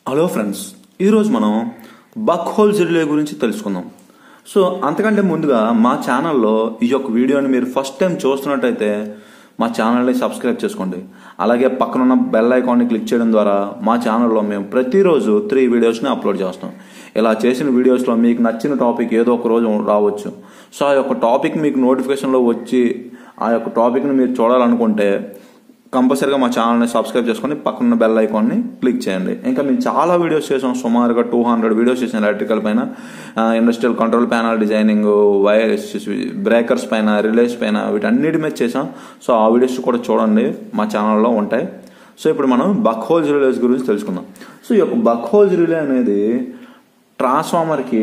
hello friends ఈరోజు మనం బక్ Buchholz relay గురించి తెలుసుకుందాం సో అంతకంటే ముందుగా మా ఛానల్లో ఈ యొక్క వీడియోని మీరు ఫస్ట్ టైం చూస్తున్నట్టయితే మా ఛానల్ని సబ్స్క్రైబ్ చేసుకోండి అలాగే పక్కనున్న బెల్ ఐకాన్ని క్లిక్ చేయడం ద్వారా మా ఛానల్లో మేము ప్రతిరోజు త్రీ వీడియోస్ని అప్లోడ్ చేస్తాం ఇలా చేసిన వీడియోస్లో మీకు నచ్చిన టాపిక్ ఏదో ఒక రోజు రావచ్చు సో ఆ యొక్క టాపిక్ మీకు నోటిఫికేషన్లో వచ్చి ఆ యొక్క టాపిక్ని మీరు చూడాలనుకుంటే కంపల్సరీగా మా ఛానల్ని సబ్స్క్రైబ్ చేసుకొని పక్కన బెల్ ఐకాన్ని క్లిక్ చేయండి ఇంకా మేము చాలా వీడియోస్ చేసాం సుమారుగా టూ హండ్రెడ్ వీడియోస్ చేసాం ఎలక్ట్రికల్ పైన industrial control panel designing wires breakers పైన రిలేస్ పైన వీటన్నిటి మీద చేసాం సో ఆ వీడియోస్ కూడా చూడండి మా ఛానల్లో ఉంటాయి సో ఇప్పుడు మనం బక్ హోల్స్ రిలేస్ గురించి తెలుసుకుందాం సో ఈ యొక్క బక్ హోల్స్ రిలే అనేది ట్రాన్స్ఫార్మర్కి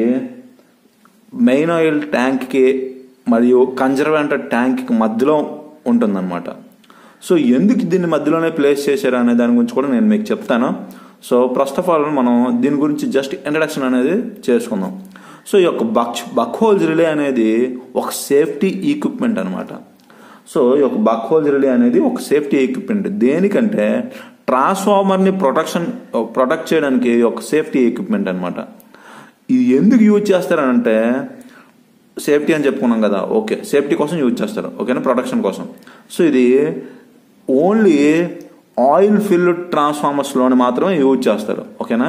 మెయిన్ ఆయిల్ ట్యాంక్కి మరియు కన్జర్వేటర్ ట్యాంక్కి మధ్యలో ఉంటుందన్నమాట సో ఎందుకు దీన్ని మధ్యలోనే ప్లేస్ చేశారు అనే దాని గురించి కూడా నేను మీకు చెప్తాను సో ఫస్ట్ ఆఫ్ ఆల్ మనం దీని గురించి జస్ట్ ఇంట్రడక్షన్ అనేది చేసుకుందాం సో ఈ యొక్క బక్ బక్ హోల్స్ రిలే అనేది ఒక సేఫ్టీ ఈక్విప్మెంట్ అనమాట సో ఈ యొక్క బక్ హోల్స్ రిలే అనేది ఒక సేఫ్టీ ఎక్విప్మెంట్ దేనికంటే ట్రాన్స్ఫార్మర్ని ప్రొటెక్షన్ ప్రొటెక్ట్ చేయడానికి ఒక సేఫ్టీ ఎక్విప్మెంట్ అనమాట ఇది ఎందుకు యూజ్ చేస్తారంటే సేఫ్టీ అని చెప్పుకున్నాం కదా ఓకే సేఫ్టీ కోసం యూజ్ చేస్తారు ఓకేనా ప్రొటెక్షన్ కోసం సో ఇది ఓన్లీ ఆయిల్ ఫిల్డ్ ట్రాన్స్ఫార్మర్స్లోని మాత్రమే యూజ్ చేస్తారు ఓకేనా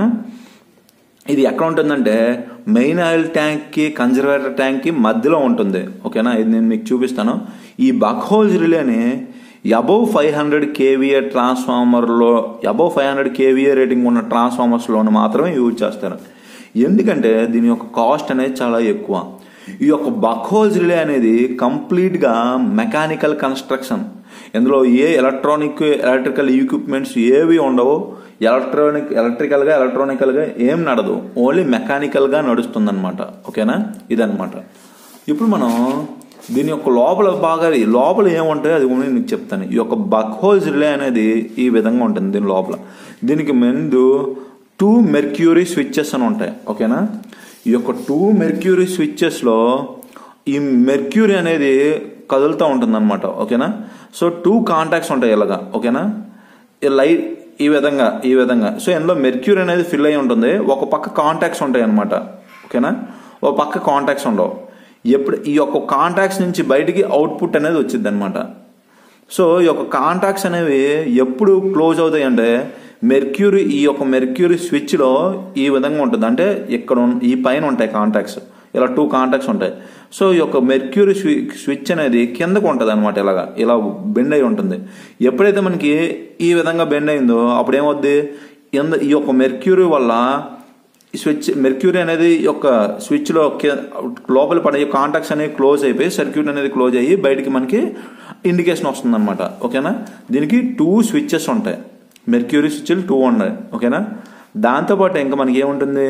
ఇది ఎక్కడ ఉంటుందంటే మెయిన్ ఆయిల్ ట్యాంక్కి కన్జర్వేటర్ ట్యాంక్కి మధ్యలో ఉంటుంది ఓకేనా ఇది నేను మీకు చూపిస్తాను ఈ బక్ హోల్స్ రిలేని అబౌవ్ ఫైవ్ హండ్రెడ్ కేవీఏ ట్రాన్స్ఫార్మర్లో above five hundred KVA rating ఉన్న ట్రాన్స్ఫార్మర్స్లోని మాత్రమే యూజ్ చేస్తారు ఎందుకంటే దీని యొక్క కాస్ట్ అనేది చాలా ఎక్కువ ఈ యొక్క బక్ హోల్స్ రిలే అనేది కంప్లీట్గా మెకానికల్ కన్స్ట్రక్షన్ ఇందులో ఏ ఎలక్ట్రానిక్ ఎలక్ట్రికల్ ఎక్విప్మెంట్స్ ఏవి ఉండవు ఎలక్ట్రానిక్ ఎలక్ట్రికల్గా ఎలక్ట్రానికల్గా ఏం నడదు ఓన్లీ మెకానికల్గా నడుస్తుంది అనమాట ఓకేనా ఇదనమాట ఇప్పుడు మనం దీని యొక్క లోపల బాగా లోపల ఏముంటాయో అది కూడా నీకు చెప్తాను ఈ యొక్క బక్ హోల్స్ రిలే అనేది ఈ విధంగా ఉంటుంది దీని లోపల దీనికి ముందు టూ మెర్క్యూరీ స్విచ్చెస్ అని ఉంటాయి ఓకేనా ఈ యొక్క టూ మెర్క్యూరీ స్విచ్చెస్లో ఈ మెర్క్యూరీ అనేది కదులుతూ ఉంటుంది అనమాట ఓకేనా సో టూ కాంటాక్ట్స్ ఉంటాయి ఇలాగా ఓకేనా ఈ లైట్ ఈ విధంగా ఈ విధంగా సో ఇందులో మెర్క్యూరీ అనేది ఫిల్ అయి ఉంటుంది ఒక పక్క కాంటాక్ట్స్ ఉంటాయి అనమాట ఓకేనా ఒక పక్క కాంటాక్ట్స్ ఉండవు ఎప్పుడు ఈ యొక్క కాంటాక్ట్స్ నుంచి బయటికి అవుట్పుట్ అనేది వచ్చింది అనమాట సో ఈ యొక్క కాంటాక్ట్స్ అనేవి ఎప్పుడు క్లోజ్ అవుతాయి అంటే మెర్క్యూరీ ఈ యొక్క మెర్క్యూరీ స్విచ్లో ఈ విధంగా ఉంటుంది అంటే ఇక్కడ ఈ పైన ఉంటాయి కాంటాక్ట్స్ ఇలా టూ కాంటాక్ట్స్ ఉంటాయి సో ఈ యొక్క మెర్క్యూరీ స్విచ్ అనేది కిందకు ఉంటుంది అనమాట ఇలాగా ఇలా బెండ్ అయి ఉంటుంది ఎప్పుడైతే మనకి ఈ విధంగా బెండ్ అయిందో అప్పుడు ఏమవుద్ది ఈ యొక్క మెర్క్యూరీ వల్ల స్విచ్ మెర్క్యూరీ అనేది యొక్క స్విచ్లో లోపల పడే కాంటాక్ట్స్ అనేవి క్లోజ్ అయిపోయి సర్క్యూట్ అనేది క్లోజ్ అయ్యి బయటికి మనకి ఇండికేషన్ వస్తుంది అనమాట ఓకేనా దీనికి టూ స్విచ్చెస్ ఉంటాయి మెర్క్యూరీ స్విచ్లు టూ ఉన్నాయి ఓకేనా దాంతోపాటు ఇంకా మనకి ఏముంటుంది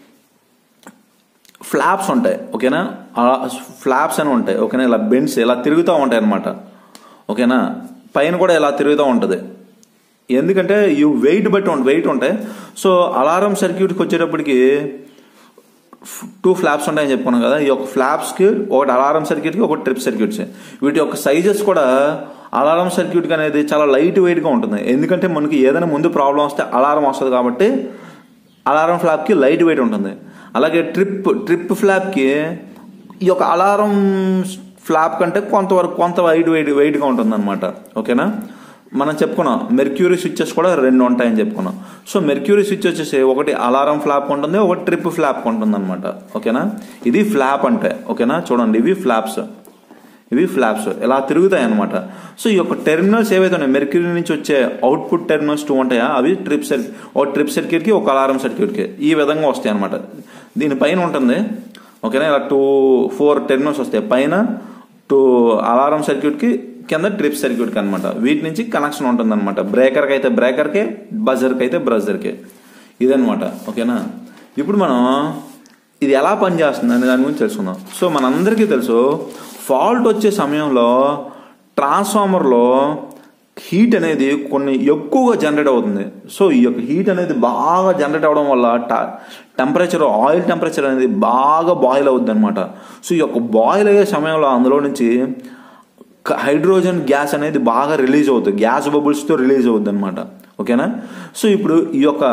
ఫ్లాప్స్ ఉంటాయి ఓకేనా ఫ్లాప్స్ అని ఉంటాయి ఓకేనా ఇలా బెండ్స్ ఇలా తిరుగుతూ ఉంటాయి అనమాట ఓకేనా పైన కూడా ఇలా తిరుగుతూ ఉంటుంది ఎందుకంటే ఈ వెయిట్ బట్టి వెయిట్ ఉంటాయి సో అలారం సర్క్యూట్కి వచ్చేటప్పటికి టూ ఫ్లాప్స్ ఉంటాయని చెప్పుకున్నాం కదా ఈ యొక్క ఫ్లాప్స్కి ఒకటి అలారం సర్క్యూట్కి ఒకటి ట్రిప్ సర్క్యూట్స్ వీటి యొక్క సైజెస్ కూడా అలారం సర్క్యూట్కి అనేది చాలా లైట్ వెయిట్గా ఉంటుంది ఎందుకంటే మనకి ఏదైనా ముందు ప్రాబ్లం వస్తే అలారం వస్తుంది కాబట్టి అలారం ఫ్లాప్కి లైట్ వెయిట్ ఉంటుంది అలాగే ట్రిప్ ట్రిప్ ఫ్లాప్కి ఈ యొక్క అలారం ఫ్లాప్ కంటే కొంతవరకు కొంత వైట్ వెయిట్ వెయిట్గా ఉంటుంది అనమాట ఓకేనా మనం చెప్పుకున్నాం మెర్క్యూరీ స్విచ్చెస్ కూడా రెండు ఉంటాయని చెప్పుకున్నాం సో మెర్క్యూరీ స్విచ్ వచ్చేసి ఒకటి అలారం ఫ్లాప్ ఉంటుంది ఒకటి ట్రిప్ ఫ్లాప్ ఉంటుంది అనమాట ఓకేనా ఇది ఫ్లాప్ అంటే ఓకేనా చూడండి ఇవి ఫ్లాప్స్ ఇవి ఫ్లాప్స్ ఇలా తిరుగుతాయి అనమాట సో ఈ యొక్క టెర్మినల్స్ ఏవైతే ఉన్నాయి మెర్క్యూరీ నుంచి వచ్చే అవుట్పుట్ టెర్మినల్స్ టూ ఉంటాయా అవి ట్రిప్ సర్క్యూట్ ఒక ట్రిప్ సర్క్యూట్కి ఒక అలారం సర్క్యూట్కి ఈ విధంగా వస్తాయి అనమాట దీనిపైన ఉంటుంది ఓకేనా ఇలా టూ ఫోర్ టెర్మినల్స్ వస్తాయి పైన టూ అలారం సర్క్యూట్కి కింద ట్రిప్ సర్క్యూట్కి అనమాట వీటి నుంచి కనెక్షన్ ఉంటుంది అనమాట బ్రేకర్కి అయితే బ్రేకర్కే బజర్కి అయితే బ్రజర్కే ఇదనమాట ఓకేనా ఇప్పుడు మనం ఇది ఎలా పనిచేస్తుంది అనే దాని గురించి తెలుసుకుందాం సో మనందరికీ తెలుసు ఫాల్ట్ వచ్చే సమయంలో ట్రాన్స్ఫార్మర్లో హీట్ అనేది కొన్ని ఎక్కువగా జనరేట్ అవుతుంది సో ఈ యొక్క హీట్ అనేది బాగా జనరేట్ అవడం వల్ల టెంపరేచర్ ఆయిల్ టెంపరేచర్ అనేది బాగా బాయిల్ అవుద్ది అనమాట సో ఈ యొక్క బాయిల్ అయ్యే సమయంలో అందులో నుంచి హైడ్రోజన్ గ్యాస్ అనేది బాగా రిలీజ్ అవుతుంది గ్యాస్ బబుల్స్తో రిలీజ్ అవుద్ది అనమాట ఓకేనా సో ఇప్పుడు ఈ యొక్క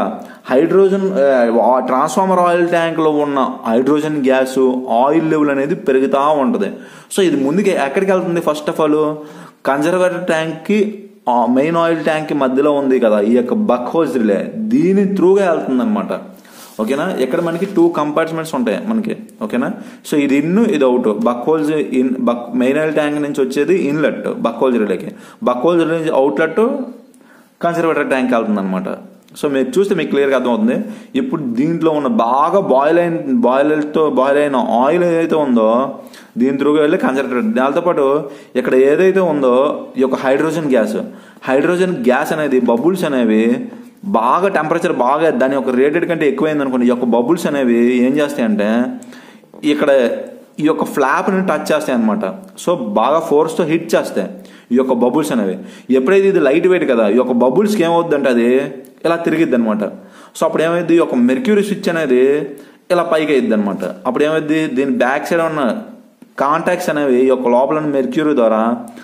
హైడ్రోజన్ ట్రాన్స్ఫార్మర్ ఆయిల్ ట్యాంక్లో ఉన్న హైడ్రోజన్ గ్యాస్ ఆయిల్ లెవెల్ అనేది పెరుగుతూ ఉంటుంది సో ఇది ముందుకి ఎక్కడికి వెళ్తుంది ఫస్ట్ ఆఫ్ ఆల్ కన్జర్వేటర్ ట్యాంక్కి మెయిన్ ఆయిల్ ట్యాంక్ మధ్యలో ఉంది కదా ఈ యొక్క బక్ హోజ్ రిలే దీని త్రూగా వెళ్తుంది అనమాట ఓకేనా ఇక్కడ మనకి టూ కంపార్ట్మెంట్స్ ఉంటాయి మనకి ఓకేనా సో ఇది ఇన్ ఇది అవుట్ బక్ హోల్స్ ఇన్ బక్ మెయిన్ ఆయిల్ ట్యాంక్ నుంచి వచ్చేది ఇన్లెట్ బక్ హోల్స్ రిలేకి బక్ హోల్స్ రిలే నుంచి అవుట్లెట్ కన్సర్వేటర్ ట్యాంక్ వెళ్తుంది అనమాట సో మీరు చూస్తే మీకు క్లియర్గా అర్థమవుతుంది ఇప్పుడు దీంట్లో ఉన్న బాగా బాయిల్ అయిన బాయిల్తో బాయిల్ అయిన ఆయిల్ ఏదైతే ఉందో దీని త్రూగా వెళ్ళి కన్సర్వేటర్ దాంతోపాటు ఇక్కడ ఏదైతే ఉందో ఈ యొక్క హైడ్రోజన్ గ్యాస్ హైడ్రోజన్ గ్యాస్ అనేది బబుల్స్ అనేవి బాగా టెంపరేచర్ బాగా దాని యొక్క రేటెడ్ కంటే ఎక్కువైంది అనుకోండి ఈ యొక్క బబుల్స్ అనేవి ఏం చేస్తాయంటే ఇక్కడ ఈ యొక్క ఫ్లాప్ని టచ్ చేస్తాయి అనమాట సో బాగా ఫోర్స్తో హిట్ చేస్తాయి ఈ యొక్క బబుల్స్ అనేవి ఎప్పుడైతే ఇది లైట్ వెయిట్ కదా ఈ యొక్క బబుల్స్కి ఏమవుద్ది అంటే అది ఇలా తిరిగిద్ది అనమాట సో అప్పుడు ఏమైంది ఈ యొక్క మెర్క్యూరీ స్విచ్ అనేది ఇలా పైకి అయ్యిద్ది అనమాట అప్పుడు ఏమైంది దీని బ్యాక్ సైడ్ ఉన్న కాంటాక్ట్స్ అనేవి ఈ యొక్క లోపల మెర్క్యూరీ ద్వారా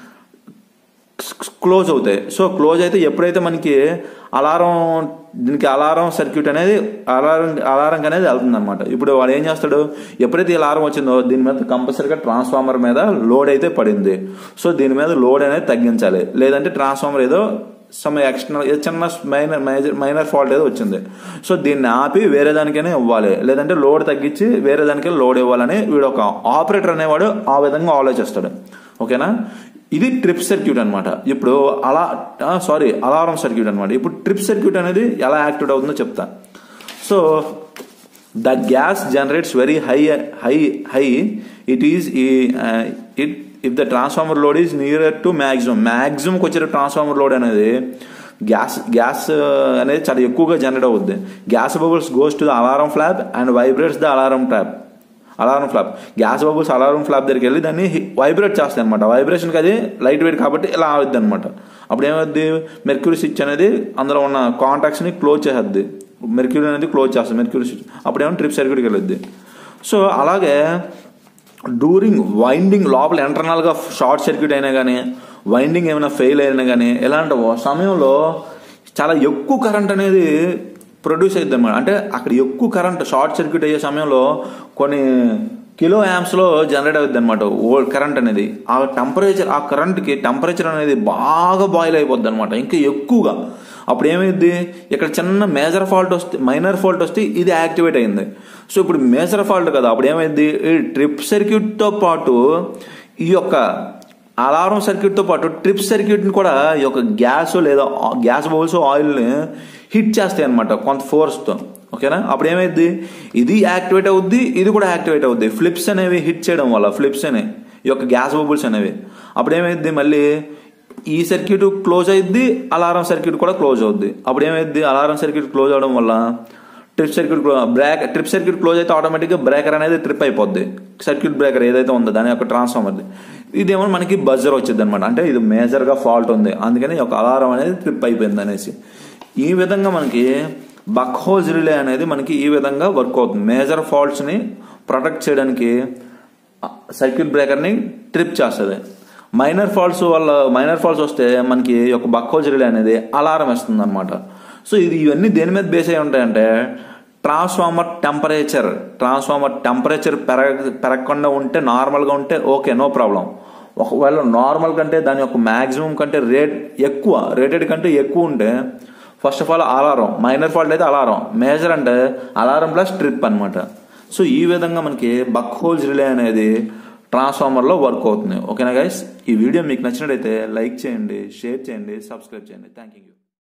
క్లోజ్ అవుతాయి సో క్లోజ్ అయితే ఎప్పుడైతే మనకి అలారం దీనికి అలారం సర్క్యూట్ అనేది అలారం అలారం అనేది వెళ్తుంది అనమాట ఇప్పుడు వాడు ఏం చేస్తాడు ఎప్పుడైతే ఈ అలారం వచ్చిందో దీని మీద కంపల్సరీగా ట్రాన్స్ఫార్మర్ మీద లోడ్ అయితే పడింది సో దీని మీద లోడ్ అనేది తగ్గించాలి లేదంటే ట్రాన్స్ఫార్మర్ ఏదో సమ్ ఎక్స్టర్నల్ చిన్న మైనర్ మేజర్ మైనర్ ఫాల్ట్ ఏదో వచ్చింది సో దీన్ని ఆపి వేరే దానికైనా ఇవ్వాలి లేదంటే లోడ్ తగ్గించి వేరే దానికి లోడ్ ఇవ్వాలని వీడు ఒక ఆపరేటర్ అనేవాడు ఆ విధంగా ఆలోచిస్తాడు ఓకేనా ఇది ట్రిప్ సర్క్యూట్ అనమాట ఇప్పుడు అలా సారీ అలారం సర్క్యూట్ అనమాట ఇప్పుడు ట్రిప్ సర్క్యూట్ అనేది ఎలా యాక్టివేట్ అవుతుందో చెప్తా so the gas generates very high high high it is it if the transformer load is near to maximum మ్యాక్సిమంకి వచ్చే ట్రాన్స్ఫార్మర్ లోడ్ అనేది గ్యాస్ గ్యాస్ అనేది చాలా ఎక్కువగా జనరేట్ అవుద్ది gas bubbles goes to the alarm flap and vibrates the alarm trap alarm flap gas bubbles alarm flap దగ్గరికి వెళ్ళి దాన్ని వైబ్రేట్ చేస్తాయి అనమాట వైబ్రేషన్కి అది లైట్ వెయిట్ కాబట్టి ఇలా అవుద్ది అనమాట అప్పుడు ఏమవుద్ది మెర్క్యూరీ స్విచ్ అనేది అందులో ఉన్న కాంటాక్ట్స్ని క్లోజ్ చేసేద్ది మెర్క్యూరీ అనేది క్లోజ్ చేస్తుంది మెర్క్యూరీ స్విచ్ అప్పుడేమో ట్రిప్ సర్క్యూట్కి వెళ్ళొద్ది సో అలాగే డ్యూరింగ్ వైండింగ్ లోపల ఇంటర్నల్గా షార్ట్ సర్క్యూట్ అయినా కానీ వైండింగ్ ఏమైనా ఫెయిల్ అయినా కానీ ఇలాంటి సమయంలో చాలా ఎక్కువ కరెంట్ అనేది ప్రొడ్యూస్ అయ్యింది అనమాట అంటే అక్కడ ఎక్కువ కరెంట్ షార్ట్ సర్క్యూట్ అయ్యే సమయంలో కొన్ని కిలో యామ్స్లో జనరేట్ అవుద్ది అనమాట ఓ కరెంట్ అనేది ఆ టెంపరేచర్ ఆ కరెంట్కి టెంపరేచర్ అనేది బాగా బాయిల్ అయిపోద్ది అనమాట ఇంకా ఎక్కువగా అప్పుడు ఏమైంది ఇక్కడ చిన్న మేజర్ ఫాల్ట్ వస్తే మైనర్ ఫాల్ట్ వస్తే ఇది యాక్టివేట్ అయింది సో ఇప్పుడు మేజర్ ఫాల్ట్ కదా అప్పుడు ఏమైంది ఈ ట్రిప్ సర్క్యూట్తో పాటు ఈ యొక్క అలారం సర్క్యూట్తో పాటు ట్రిప్ సర్క్యూట్ని కూడా ఈ యొక్క గ్యాస్ లేదా గ్యాస్ బౌల్స్ ఆయిల్ని హిట్ చేస్తాయి అనమాట కొంత ఫోర్స్తో ఓకేనా అప్పుడు ఏమైంది ఇది యాక్టివేట్ అవుద్ది ఇది కూడా యాక్టివేట్ అవుద్ది ఫ్లిప్స్ అనేవి హిట్ చేయడం వల్ల ఫ్లిప్స్ అనే ఈ యొక్క గ్యాస్ బబుల్స్ అనేవి అప్పుడు ఏమైంది మళ్ళీ ఈ సర్క్యూట్ క్లోజ్ అయింది అలారం సర్క్యూట్ కూడా క్లోజ్ అవుద్ది అప్పుడు ఏమైంది అలారం సర్క్యూట్ క్లోజ్ అవడం వల్ల trip circuit break trip circuit close అయితే ఆటోమేటిక్గా బ్రేకర్ అనేది ట్రిప్ అయిపోద్ది సర్క్యూట్ బ్రేకర్ ఏదైతే ఉందో దాని యొక్క ట్రాన్స్ఫార్మర్ది ఇదేమో మనకి బజర్ వచ్చింది అనమాట అంటే ఇది మేజర్గా ఫాల్ట్ ఉంది అందుకని ఒక అలారం అనేది ట్రిప్ అయిపోయింది అనేసి ఈ విధంగా మనకి బక్ హోజ్ రిలే అనేది మనకి ఈ విధంగా వర్క్ అవుతుంది మేజర్ ఫాల్ట్స్ని ప్రొటెక్ట్ చేయడానికి సర్క్యూట్ బ్రేకర్ని ట్రిప్ చేస్తుంది మైనర్ ఫాల్ట్స్ వల్ల మైనర్ ఫాల్ట్స్ వస్తే మనకి ఒక బక్ హోజ్ రిలే అనేది అలారం ఇస్తుంది అనమాట సో ఇది ఇవన్నీ దేని మీద బేస్ అయి ఉంటాయంటే ట్రాన్స్ఫార్మర్ టెంపరేచర్ ట్రాన్స్ఫార్మర్ టెంపరేచర్ పెరగ పెరగకుండా ఉంటే నార్మల్గా ఉంటే ఓకే నో ప్రాబ్లం ఒకవేళ నార్మల్ కంటే దాని యొక్క మ్యాక్సిమం కంటే రేట్ ఎక్కువ రేటెడ్ కంటే ఎక్కువ ఉంటే first of all alarm minor fault అయితే అలారం మేజర్ అంటే అలారం ప్లస్ ట్రిప్ అనమాట సో ఈ విధంగా మనకి బక్ హోల్స్ రిలే అనేది ట్రాన్స్ఫార్మర్లో వర్క్ అవుతుంది ఓకేనా గైస్ ఈ వీడియో మీకు నచ్చినట్టయితే లైక్ చేయండి షేర్ చేయండి సబ్స్క్రైబ్ చేయండి థ్యాంక్ యూ